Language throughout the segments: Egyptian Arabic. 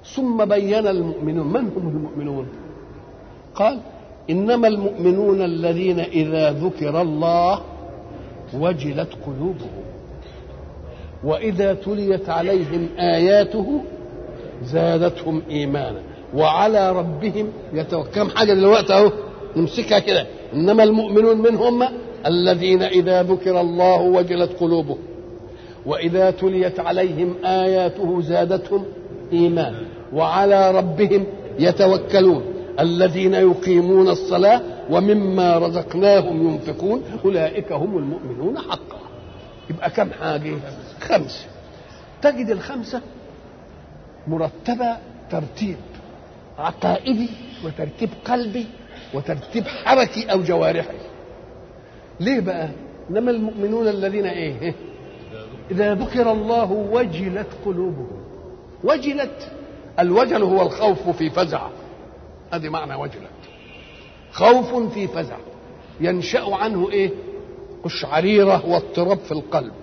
ثم بين المؤمنون من هم المؤمنون قال انما المؤمنون الذين اذا ذكر الله وجلت قلوبهم واذا تليت عليهم اياته زادتهم ايمانا وعلى ربهم يتوكلون كم حاجه دلوقتي اهو نمسكها كده انما المؤمنون منهم الذين اذا ذكر الله وجلت قلوبهم واذا تليت عليهم اياته زادتهم ايمانا وعلى ربهم يتوكلون الذين يقيمون الصلاه ومما رزقناهم ينفقون اولئك هم المؤمنون حقا يبقى كم حاجه خمسه تجد الخمسه مرتبه ترتيب عقائدي وترتيب قلبي وترتيب حركي او جوارحي ليه بقى انما المؤمنون الذين ايه اذا ذكر الله وجلت قلوبهم وجلت الوجل هو الخوف في فزع هذه معنى وجلت خوف في فزع ينشا عنه ايه قشعريره واضطراب في القلب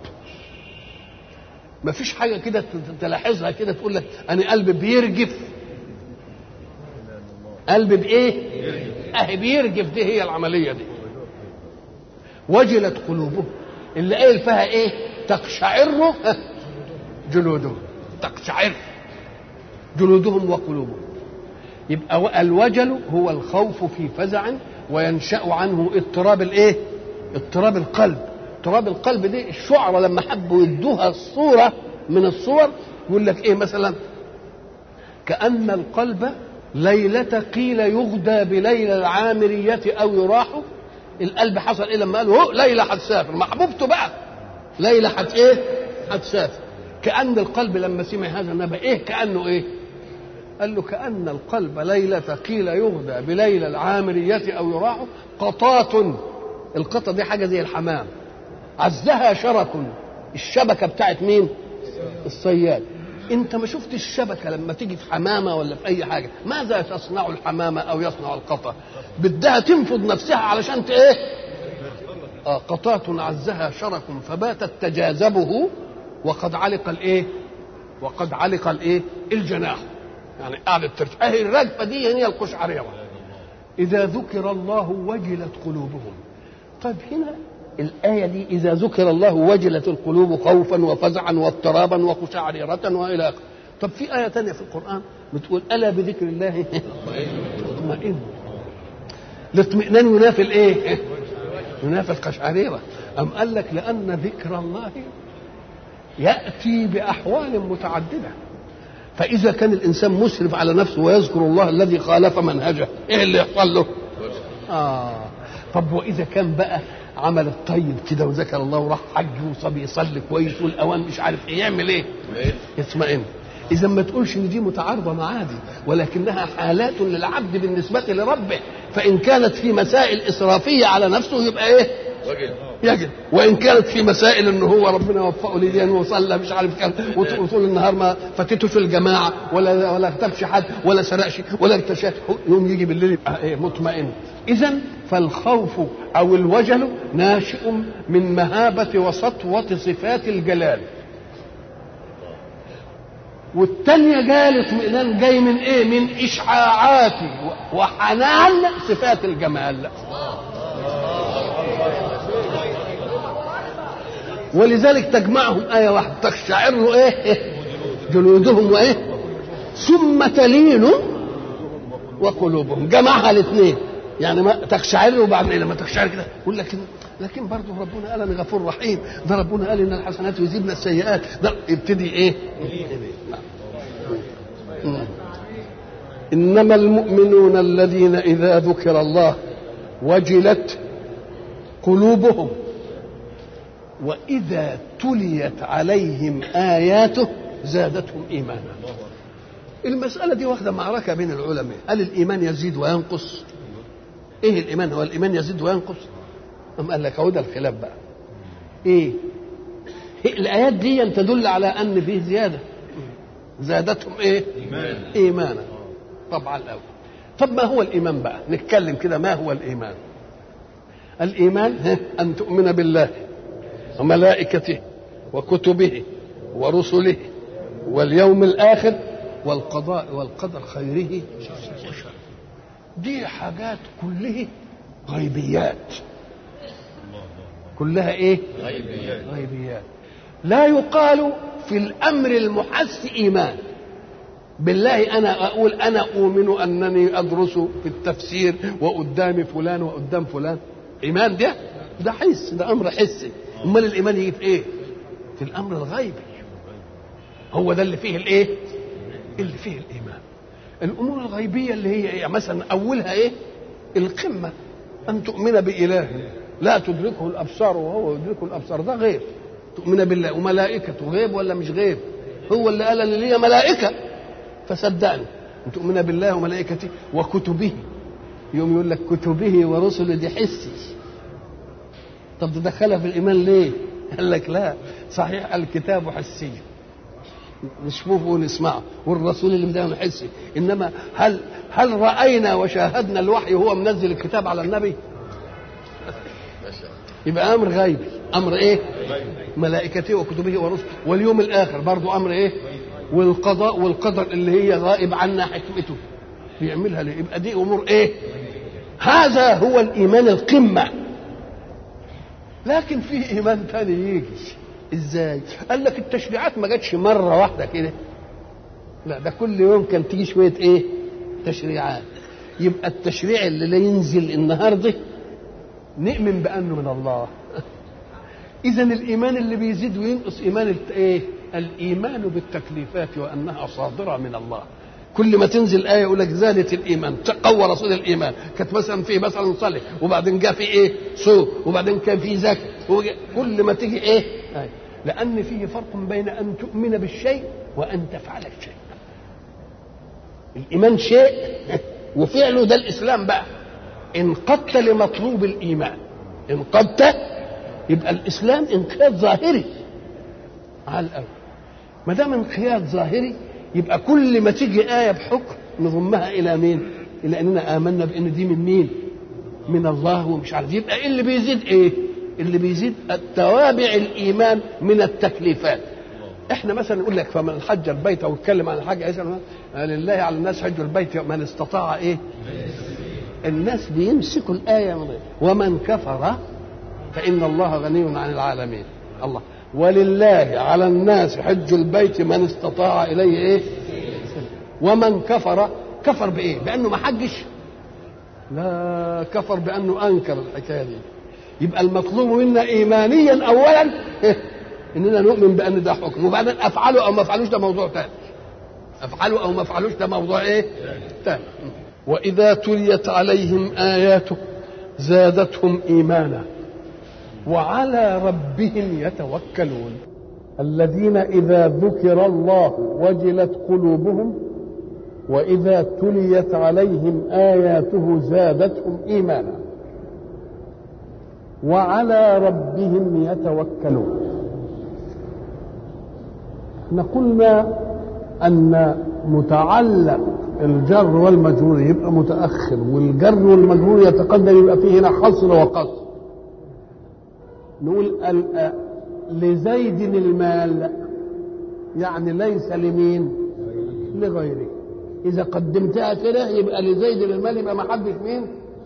ما فيش حاجه كده تلاحظها كده تقول لك انا قلبي بيرجف قلبي بايه اهي بيرجف دي هي العمليه دي وجلت قلوبهم اللي قايل فيها ايه تقشعر جلودهم تقشعر جلودهم وقلوبهم يبقى الوجل هو الخوف في فزع وينشا عنه اضطراب الايه اضطراب القلب اضطراب القلب دي الشعراء لما حبوا يدوها الصوره من الصور يقول لك ايه مثلا كأن القلب ليلة قيل يغدى بليلة العامرية أو يراح القلب حصل إيه لما قالوا هو ليلة هتسافر محبوبته بقى ليلة هت إيه هتسافر كأن القلب لما سمع هذا النبأ إيه كأنه إيه قال له كأن القلب ليلة قيل يغدى بليلة العامرية أو يراح قطاة القطة دي حاجة زي الحمام عزها شرك الشبكة بتاعت مين الصياد انت ما شفت الشبكه لما تيجي في حمامه ولا في اي حاجه ماذا تصنع الحمامه او يصنع القطه بدها تنفض نفسها علشان ت- ايه آه قطاة عزها شرك فباتت تجاذبه وقد علق الايه وقد علق الايه الجناح يعني قعدت ترتاح اهي الرجفه دي هي القشعريره اذا ذكر الله وجلت قلوبهم طيب هنا الآية دي إذا ذكر الله وجلت القلوب خوفا وفزعا واضطرابا وقشعريرة وإلى آخره. طب في آية تانية في القرآن بتقول ألا بذكر الله تطمئن الاطمئنان ينافي الإيه؟ ينافي القشعريرة أم قال لك لأن ذكر الله يأتي بأحوال متعددة فإذا كان الإنسان مسرف على نفسه ويذكر الله الذي خالف منهجه إيه اللي يحصل له؟ آه طب وإذا كان بقى عمل الطيب كده وذكر الله وراح حج وصب يصلي كويس والاوان مش عارف ايه يعمل ايه؟ يطمئن اذا ما تقولش ان دي متعارضه مع دي ولكنها حالات للعبد بالنسبه لربه فان كانت في مسائل اسرافيه على نفسه يبقى ايه؟ يجب وان كانت في مسائل ان هو ربنا وفقه لدين وصلى مش عارف كام وطول النهار ما فاتته في الجماعه ولا ولا اغتابش حد ولا سرقش ولا ارتشى يوم يجي بالليل يبقى ايه مطمئن اذا فالخوف او الوجل ناشئ من مهابه وسطوه صفات الجلال والتانية جاية الاطمئنان جاي من ايه؟ من اشعاعات وحنان صفات الجمال ولذلك تجمعهم آية واحدة تقشعر إيه جلودهم وإيه ثم تلين وقلوبهم جمعها الاثنين يعني ما تقشعر وبعدين لما تقشعر كده يقول لك لكن برضه ربنا قال انا غفور رحيم ده ربنا قال ان الحسنات يذيبن السيئات ده يبتدي ايه مم. انما المؤمنون الذين اذا ذكر الله وجلت قلوبهم واذا تليت عليهم اياته زادتهم ايمانا المساله دي واخده معركه بين العلماء هل الايمان يزيد وينقص ايه الايمان هو الايمان يزيد وينقص ام قال لك هو ده الخلاف بقى ايه الايات دي تدل على ان فيه زياده زادتهم ايه إيمان. ايمانا طبعا الاول طب ما هو الايمان بقى نتكلم كده ما هو الايمان الايمان ها، ان تؤمن بالله وملائكته وكتبه ورسله واليوم الاخر والقضاء والقدر خيره وشره دي حاجات كلها غيبيات كلها ايه غيبيات غيبيات لا يقال في الامر المحس ايمان بالله انا اقول انا اؤمن انني ادرس في التفسير وقدامي فلان وقدام فلان ايمان ده ده حس ده امر حسي امال الايمان يجي في ايه في الامر الغيبي هو ده اللي فيه الايه اللي فيه الايمان الامور الغيبيه اللي هي ايه مثلا اولها ايه القمه ان تؤمن باله لا تدركه الابصار وهو يدركه الابصار ده غيب تؤمن بالله وملائكته غيب ولا مش غيب هو اللي قال ان لي ملائكه فصدقني ان تؤمن بالله وملائكته وكتبه يوم يقول لك كتبه ورسله دي حسي طب تدخلها في الايمان ليه قال لك لا صحيح الكتاب حسي نشوفه ونسمعه والرسول اللي مدام حسي انما هل هل راينا وشاهدنا الوحي وهو منزل الكتاب على النبي يبقى امر غيبي امر ايه ملائكته وكتبه ورسله واليوم الاخر برضو امر ايه والقضاء والقدر اللي هي غائب عنا حكمته بيعملها ليه يبقى دي امور ايه هذا هو الايمان القمه لكن في ايمان تاني يجي ازاي قال لك التشريعات ما جاتش مره واحده كده لا ده كل يوم كان تيجي شويه ايه تشريعات يبقى التشريع اللي لا ينزل النهارده نؤمن بانه من الله اذا الايمان اللي بيزيد وينقص ايمان الت- ايه الايمان بالتكليفات وانها صادره من الله كل ما تنزل ايه يقول لك زادت الايمان تقوى رسول الايمان كانت مثلا في مثلا صلاه وبعدين جاء في ايه صوم وبعدين كان في زكاه وجا- كل ما تيجي ايه آية. لان فيه فرق بين ان تؤمن بالشيء وان تفعل الشيء الايمان شيء وفعله ده الاسلام بقى انقدت لمطلوب الايمان انقدت يبقى الاسلام انقياد ظاهري على الاول ما دام انقياد ظاهري يبقى كل ما تيجي ايه بحكم نضمها الى مين؟ الى اننا امنا بان دي من مين؟ من الله ومش عارف يبقى إيه اللي بيزيد ايه؟ اللي بيزيد التوابع الايمان من التكليفات احنا مثلا نقول لك فمن حج البيت او اتكلم عن الحج عيسى لله على الناس حج البيت من استطاع ايه؟ الناس بيمسكوا الآية من غير ومن كفر فإن الله غني عن العالمين الله ولله على الناس حج البيت من استطاع إليه إيه ومن كفر كفر بإيه بأنه ما حجش لا كفر بأنه أنكر الحكاية دي يبقى المطلوب منا إيمانيا أولا إننا نؤمن بأن ده حكم وبعدين أفعله أو ما أفعلوش ده موضوع تاني أفعله أو ما أفعلوش ده موضوع إيه تاني وإذا تليت عليهم آياته زادتهم إيمانا وعلى ربهم يتوكلون الذين إذا ذكر الله وجلت قلوبهم وإذا تليت عليهم آياته زادتهم إيمانا وعلى ربهم يتوكلون احنا قلنا أن متعلق الجر والمجرور يبقى متأخر والجر والمجرور يتقدم يبقى فيه هنا حصر وقصر نقول ال- لزيد المال يعني ليس لمين لغيره إذا قدمتها كده يبقى لزيد المال يبقى ما حدش مين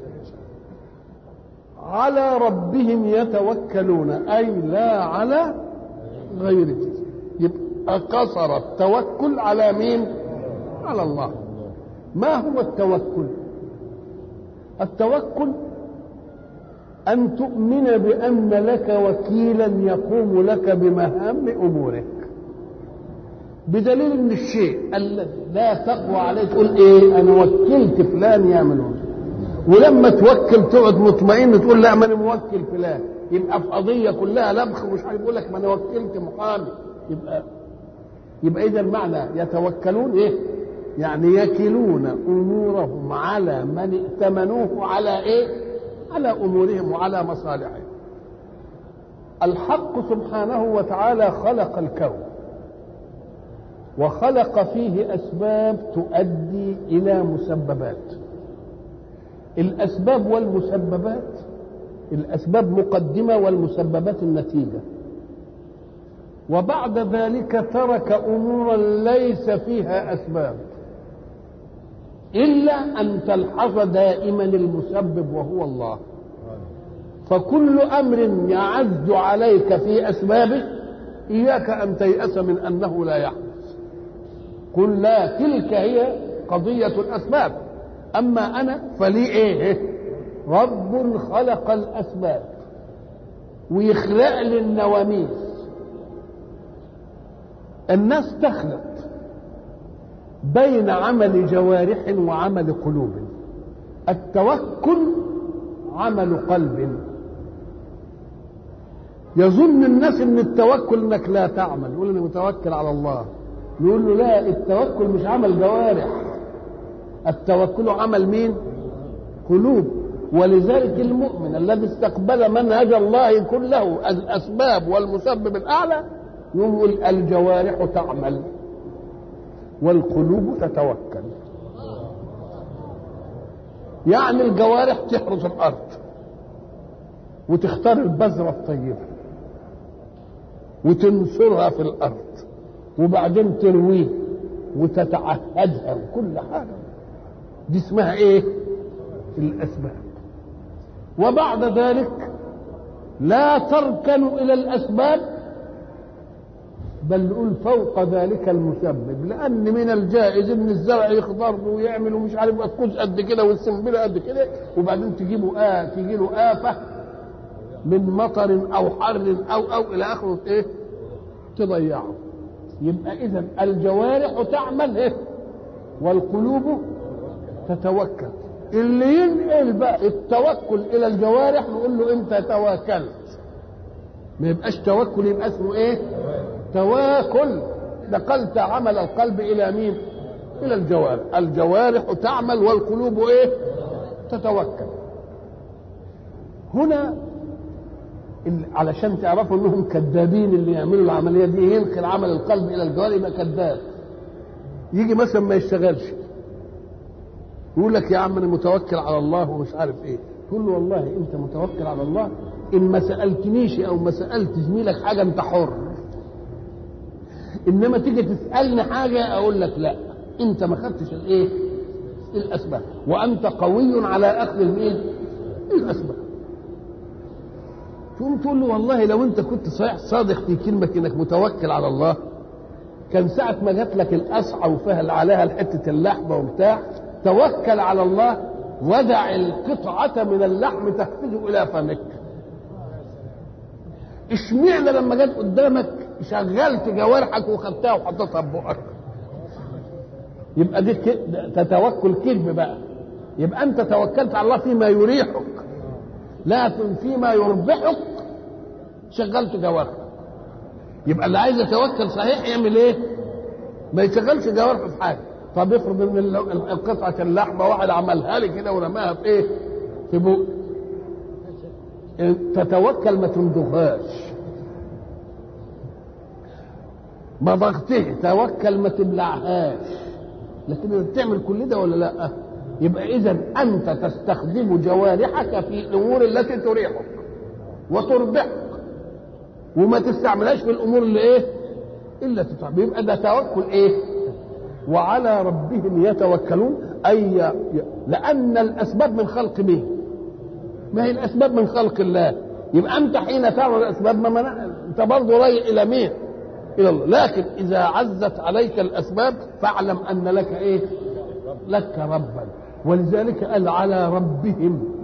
على ربهم يتوكلون أي لا على غيره يبقى قصر التوكل على مين على الله ما هو التوكل التوكل ان تؤمن بان لك وكيلا يقوم لك بمهام امورك بدليل ان الشيء الذي لا تقوى عليه تقول ايه انا وكلت فلان يعملون ولما توكل تقعد مطمئن تقول لا ما انا موكل فلان يبقى في قضيه كلها لبخ ومش عارف يقول لك ما انا وكلت محامي يبقى يبقى اذا المعنى يتوكلون ايه يعني يكلون امورهم على من ائتمنوه على ايه على امورهم وعلى مصالحهم الحق سبحانه وتعالى خلق الكون وخلق فيه اسباب تؤدي الى مسببات الاسباب والمسببات الاسباب مقدمه والمسببات النتيجه وبعد ذلك ترك امورا ليس فيها اسباب الا ان تلحظ دائما المسبب وهو الله فكل امر يعز عليك في اسبابه اياك ان تيأس من انه لا يحدث قل لا تلك هي قضية الاسباب اما انا فلي ايه رب خلق الاسباب ويخلق لي النواميس الناس تخلط بين عمل جوارح وعمل قلوب التوكل عمل قلب يظن الناس ان التوكل انك لا تعمل يقول انا متوكل على الله نقول له لا التوكل مش عمل جوارح التوكل عمل مين قلوب ولذلك المؤمن الذي استقبل منهج الله كله الاسباب والمسبب الاعلى يقول الجوارح تعمل والقلوب تتوكل يعني الجوارح تحرث الارض وتختار البذره الطيبه وتنشرها في الارض وبعدين ترويه وتتعهدها وكل حاجه دي اسمها ايه الاسباب وبعد ذلك لا تركن الى الاسباب بل نقول فوق ذلك المسبب لان من الجائز ان الزرع يخضر ويعمل ومش عارف الكوز قد كده والسنبله قد كده وبعدين تجيبه آه تجي له آفة من مطر او حر او او الى اخره ايه تضيعه يبقى اذا الجوارح تعمل ايه والقلوب تتوكل اللي ينقل بقى التوكل الى الجوارح نقول له انت توكلت ما يبقاش توكل يبقى اسمه ايه تواكل نقلت عمل القلب الى مين الى الجوارح الجوارح تعمل والقلوب ايه تتوكل هنا علشان تعرفوا انهم كذابين اللي يعملوا العمليه دي ينقل عمل القلب الى الجوارح يبقى كذاب يجي مثلا ما يشتغلش يقول لك يا عم انا متوكل على الله ومش عارف ايه تقول له والله انت متوكل على الله ان ما سالتنيش او ما سالت زميلك حاجه انت حر انما تيجي تسالني حاجه اقول لك لا انت ما خدتش الايه الاسباب وانت قوي على اخذ الايه الاسباب تقوم تقول له والله لو انت كنت صحيح صادق في كلمه انك متوكل على الله كان ساعة ما جات لك القصعة وفيها عليها حتة اللحمة وبتاع توكل على الله ودع القطعة من اللحم تخفز إلى فمك اشمعنى لما جت قدامك شغلت جوارحك وخدتها وحطيتها في بقك يبقى دي تتوكل كذب بقى يبقى انت توكلت على الله فيما يريحك لكن فيما يربحك شغلت جوارحك يبقى اللي عايز يتوكل صحيح يعمل ايه؟ ما يشغلش جوارحه في حاجه طب افرض ان قطعه اللحمه واحد عملها لي كده ورماها في ايه؟ في بق تتوكل ما تمضغهاش مضغته توكل ما تبلعهاش لكن بتعمل كل ده ولا لا؟ يبقى اذا انت تستخدم جوارحك في الامور التي تريحك وتربحك وما تستعملهاش في الامور اللي ايه الا تتعب يبقى ده توكل ايه وعلى ربهم يتوكلون اي لان الاسباب من خلق مين ما هي الاسباب من خلق الله يبقى انت حين تعمل الاسباب ما منع انت برضه رايح الى مين الى الله لكن اذا عزت عليك الاسباب فاعلم ان لك ايه لك ربا ولذلك قال على ربهم